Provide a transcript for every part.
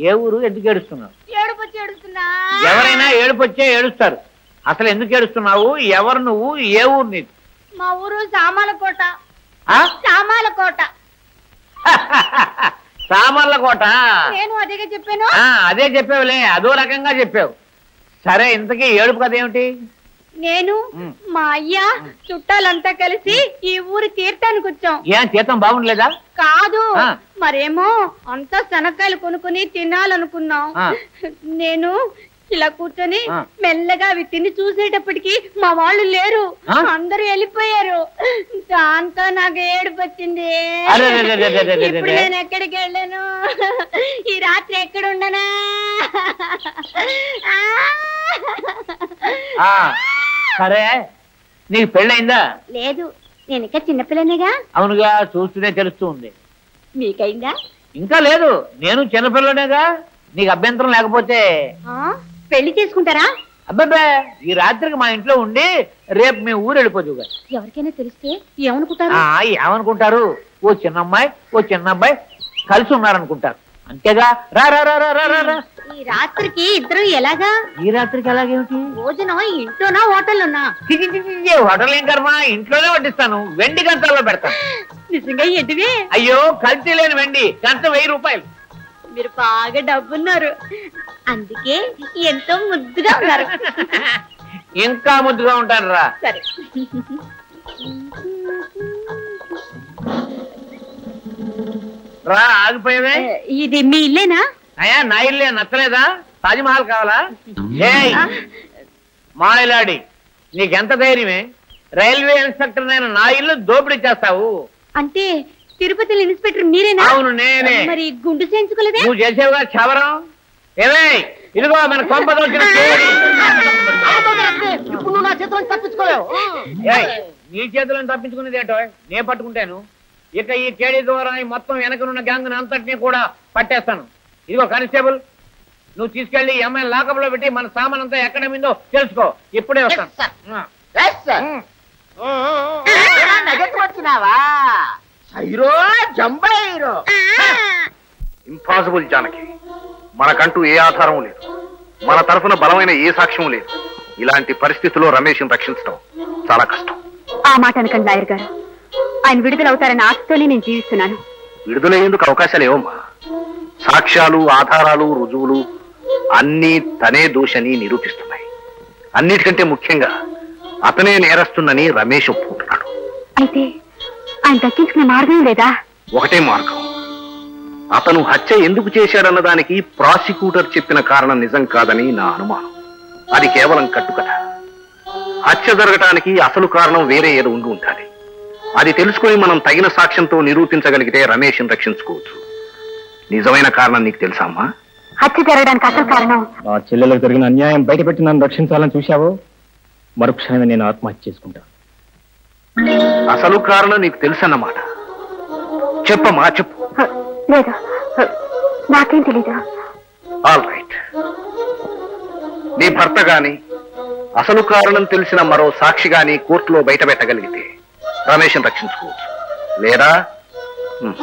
ఏ ఊరు ఎందుకు ఏడుస్తున్నావు ఏడుపు వచ్చి ఏడుస్తున్నా ఎవరైనా ఏడుపు వచ్చే ఏడుస్తారు అసలు ఎందుకు ఏడుస్తున్నావు ఎవరు నువ్వు ఏ ఊరు నీది మా ఊరు సామాల కోట ఆ? సామాల కోట సామర్లకోట నేను అదేగా చెప్పాను ఆ, అదే చెప్పావులే అదో రకంగా చెప్పావు సరే ఇంతకీ ఏడుపు కథ ఏమిటి నేను ఉమ్. మా అయ్య చుట్టాలంతా కలిసి ఈ ఊరి తీర్థానికి వచ్చాం ఏం జీతం బాగుండలేదా కాదు ఆ. మరేమో అంతా శనక్కాయలు కొనుక్కుని తినాలనుకున్నాం ఆ. నేను ఇలా కూర్చొని ఆ. మెల్లగా అవి తిని చూసేటప్పటికి మా వాళ్ళు లేరు ఆ? అందరూ వెళ్ళిపోయారు దాంతో నాకు ఏడుపు వచ్చింది అరే, అరే, అరే, అరే, అరే, అరే. ఇప్పుడు నేను ఎక్కడికి వెళ్ళాను ఈ రాత్రి ఎక్కడ ఉండనా ఆ, సరే నీకు పెళ్ళయిందా లేదు నేను ఇంకా చిన్నపిల్లనేగా అవునుగా చూస్తూనే తెలుస్తూ ఉంది మీకైందా ఇంకా లేదు నేను చిన్నపిల్లనేగా నీకు అభ్యంతరం లేకపోతే ఆ? పెళ్లి చేసుకుంటారా అబ్బాబే ఈ రాత్రికి మా ఇంట్లో ఉండి రేపు మేము ఊరు వెళ్ళిపోదుగా ఎవరికైనా తెలిస్తే ఏమనుకుంటారు ఆ, ఏమనుకుంటారు ఓ చిన్న అమ్మాయి ఓ చిన్న అబ్బాయి కలిసి ఉన్నారనుకుంటారు అంతేగా రా రా రా రా రా రా, రా ఈ రాత్రికి ఇద్దరు ఎలాగా ఈ రాత్రికి ఎలాగేమిటి భోజనం ఇంట్లోనా హోటల్లోనా చి, చి, చి, చి, హోటల్ ఏం కర్మ ఇంట్లోనే వడ్డిస్తాను వెండి కంచాల్లో పెడతాను నిజంగా ఎటువే అయ్యో కల్తీ లేని వెండి కంచ వెయ్యి రూపాయలు మీరు బాగా డబ్బున్నారు అందుకే ఎంతో ముద్దుగా ఉన్నారు ఇంకా ముద్దుగా ఉంటాను రా సరే రా ఆగిపోయావే ఇది మీ ఇల్లేనా అయ్యా నా ఇల్లే నచ్చలేదా తాజ్మహల్ కావాలా ఏయ్ మాయలాడి నీకెంత ధైర్యమే రైల్వే ఇన్స్పెక్టర్ నేను నా ఇల్లు దోపిడీ చేస్తావు అంటే తిరుపతిలో ఇన్స్పెక్టర్ మీరేనా అవును నేనే మరి గుండు చేయించుకోలేదే నువ్వు చేసేవుగా చవరం ఏమే ఇదిగో మన కొంపద వచ్చిన కేడి. ఇప్పుడు నువ్వు నా చేతిలో తప్పించుకోలేవు ఏయ్, నీ చేతులను తప్పించుకునేది ఏంటో నేను పట్టుకుంటాను ఇక ఈ కేడీ ద్వారా ఈ మొత్తం వెనకనున్న గ్యాంగ్ అంతటినీ కూడా పట్టేస్తాను ఇదిగో కానిస్టేబుల్ నువ్వు తీసుకెళ్లి ఈ అమ్మాయిని లాకప్ లో పెట్టి మన సామాన్ అంతా ఎక్కడ మిందో తెలుసుకో ఇప్పుడే వస్తాను ఆ. నగెత్తి వచ్చినావా హైరో జంబ హీరో ఇంపాసిబుల్ జానకి మనకంటూ ఏ ఆధారం లేదు మన తరఫున బలమైన ఏ సాక్ష్యం లేదు ఇలాంటి పరిస్థితుల్లో రమేష్ని రక్షించడం చాలా కష్టం ఆ మాట అనకండి లాయర్ గారు ఆయన విడుదలవుతారన్న ఆశతోనే నేను జీవిస్తున్నాను విడుదలయ్యేందుకు అవకాశాలు ఏవమ్మా సాక్ష్యాలు ఆధారాలు రుజువులు అన్నీ తనే దోషని నిరూపిస్తున్నాయి అన్నిటికంటే ముఖ్యంగా అతనే నేరస్తుందని రమేష్ ఒప్పుకుంటున్నాడు అయితే ఆయన దక్కించుకునే మార్గం లేదా ఒకటే మార్గం అతను హత్య ఎందుకు చేశాడన్న దానికి ప్రాసిక్యూటర్ చెప్పిన కారణం నిజం కాదని నా అనుమానం అది కేవలం కట్టుకథ హత్య జరగటానికి అసలు కారణం వేరే ఏదో ఉండి ఉండాలి అది తెలుసుకొని మనం తగిన సాక్ష్యంతో నిరూపించగలిగితే రమేష్ని రక్షించుకోవచ్చు నిజమైన కారణం నీకు తెలుసా అమ్మా హత్య జరగడానికి అసలు కారణం నా చెల్లెలకు జరిగిన అన్యాయం బయటపెట్టి నన్ను రక్షించాలని చూశావో మరుక్షణమే నేను ఆత్మహత్య చేసుకుంటా అసలు కారణం నీకు తెలుసన్నమాట చెప్పమ్మా చెప్పు హ, లేదు హ, నాకేం తెలీదు ఆల్ రైట్ నీ భర్త గాని అసలు కారణం తెలిసిన మరో సాక్షి గాని కోర్టులో బయట పెట్టగలిగితే రమేష్ని రక్షించుకోవచ్చు లేదా హ్మ్.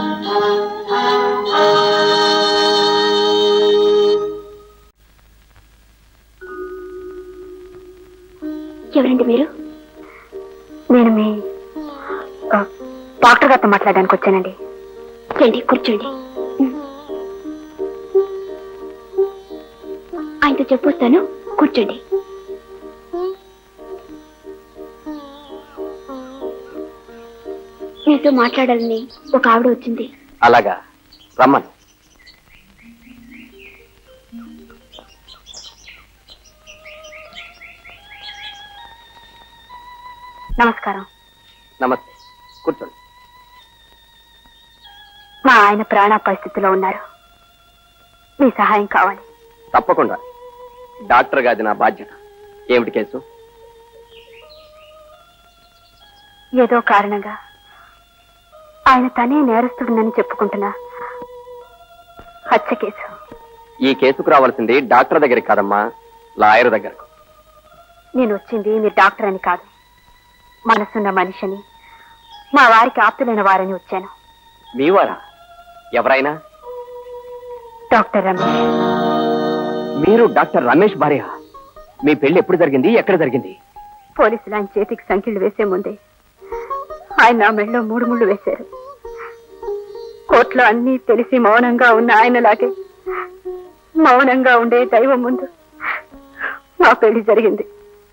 ఎవరండి మీరు నేను మీ ఆ, డాక్టర్ గారితో మాట్లాడడానికి వచ్చానండి రండి కూర్చోండి ఆయనతో చెప్పొస్తాను కూర్చోండి మీతో మాట్లాడాలని ఒక ఆవిడ వచ్చింది అలాగా రమ్మను నమస్కారం నమస్తే కూర్చోండి మా ఆయన ప్రాణ పరిస్థితిలో ఉన్నారు మీ సహాయం కావాలి తప్పకుండా డాక్టర్ గాది నా బాధ్యత ఏమిటి కేసు ఏదో కారణంగా ఆయన తనే నేరస్తుడినని చెప్పుకుంటున్నా హత్య కేసు ఈ కేసుకు రావాల్సింది డాక్టర్ దగ్గరికి కాదమ్మా లాయర్ దగ్గరకు నేను వచ్చింది మీరు డాక్టర్ అని కాదు మనసున్న మనిషిని మా వారికి ఆప్తులైన వారని వచ్చాను మీవారా ఎవరైనా డాక్టర్ రమేష్ మీరు డాక్టర్ రమేష్ భార్య మీ పెళ్లి ఎప్పుడు జరిగింది ఎక్కడ జరిగింది పోలీసులు ఆయన చేతికి సంఖ్యలు వేసే ముందే ఆయన నా మెడలో మూడు ముళ్ళు వేశారు కోర్టులో అన్నీ తెలిసి మౌనంగా ఉన్న ఆయనలాగే మౌనంగా ఉండే దైవం ముందు మా పెళ్లి జరిగింది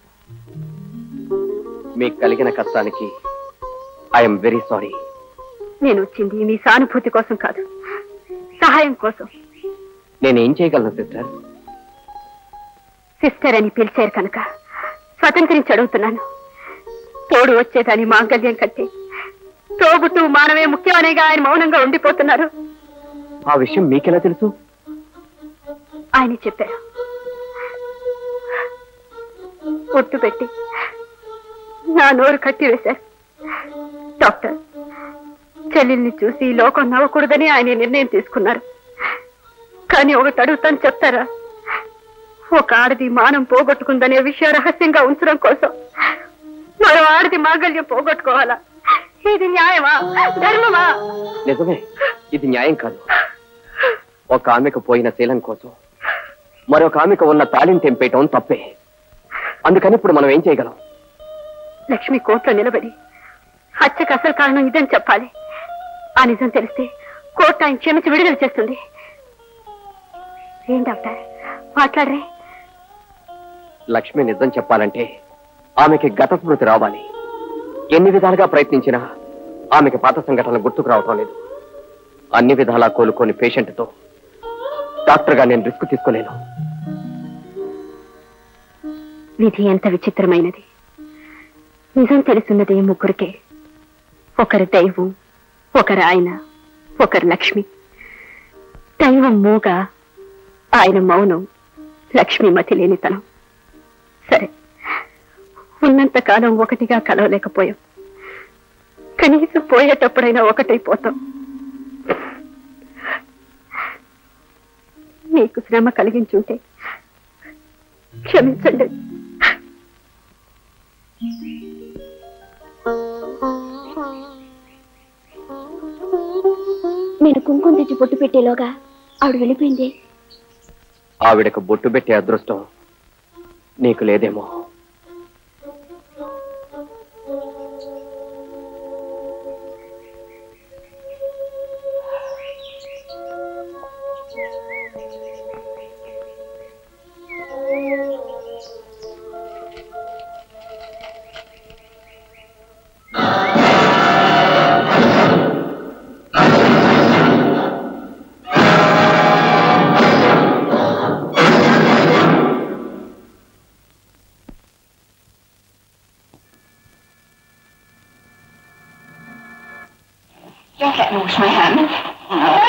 మీకు కలిగిన కష్టానికి ఐఎమ్ వెరీ సారీ నేను వచ్చింది మీ సానుభూతి కోసం కాదు సహాయం కోసం నేనేం చేయగలను సిస్టర్ సిస్టర్ అని పిలిచారు కనుక స్వతంత్రించి అడుగుతున్నాను తోడు వచ్చేదాని మాంగల్యం కంటే తోబుట్టు మానవే ముఖ్యమనేగా ఆయన మౌనంగా ఉండిపోతున్నారు ఆ విషయం మీకెలా తెలుసు ఆయన చెప్పారు ఒట్టు పెట్టి నా నోరు కట్టి వేశారు డాక్టర్ చెల్లెల్ని చూసి ఈ లోకం నవ్వకూడదని ఆయన నిర్ణయం తీసుకున్నారు కానీ ఒకటి అడుగుతాను చెప్తారా ఒక ఆడది మానం పోగొట్టుకుందనే విషయం రహస్యంగా ఉంచడం కోసం మరో ఆడది మాంగల్యం పోగొట్టుకోవాలా ఇది న్యాయమా ధర్మమా నిజమే ఇది న్యాయం కాదు ఒక ఆమెకు పోయిన శీలం కోసం మరొక ఆమెకు ఉన్న తాళిని తెంపేయటం తప్పే అందుకని ఇప్పుడు మనం ఏం చేయగలం లక్ష్మి కోర్టులో నిలబడి హత్యకు అసలు కారణం ఇదని చెప్పాలి ఆ నిజం తెలిస్తే కోర్టు ఆయన క్షమించి విడుదల చేస్తుంది ఏం డాక్టర్ మాట్లాడరే లక్ష్మి నిజం చెప్పాలంటే ఆమెకి గత స్మృతి రావాలి ఎన్ని విధాలుగా ప్రయత్నించినా ఆమెకి పాత సంఘటనలు గుర్తుకు రావటం లేదు అన్ని విధాలా కోలుకోని పేషెంట్తో డాక్టర్గా నేను రిస్క్ తీసుకోలేను విధి ఎంత విచిత్రమైనది నిజం తెలుసున్నది ముగ్గురికే ఒకరు దైవం ఒకరు ఆయన ఒకరు లక్ష్మి దైవం మూగ ఆయన మౌనం లక్ష్మి మతి లేనితనం సరే ఉన్నంత కాలం ఒకటిగా కలవలేకపోయాం కనీసం పోయేటప్పుడైనా ఒకటైపోతాం మీకు శ్రమ కలిగించుంటే క్షమించండి నేను కుంకుమ తెచ్చి పొట్టు పెట్టేలోగా ఆవిడ వెళ్ళిపోయింది ఆవిడకు బొట్టు పెట్టే అదృష్టం నీకు లేదేమో Don't let me wash my hands.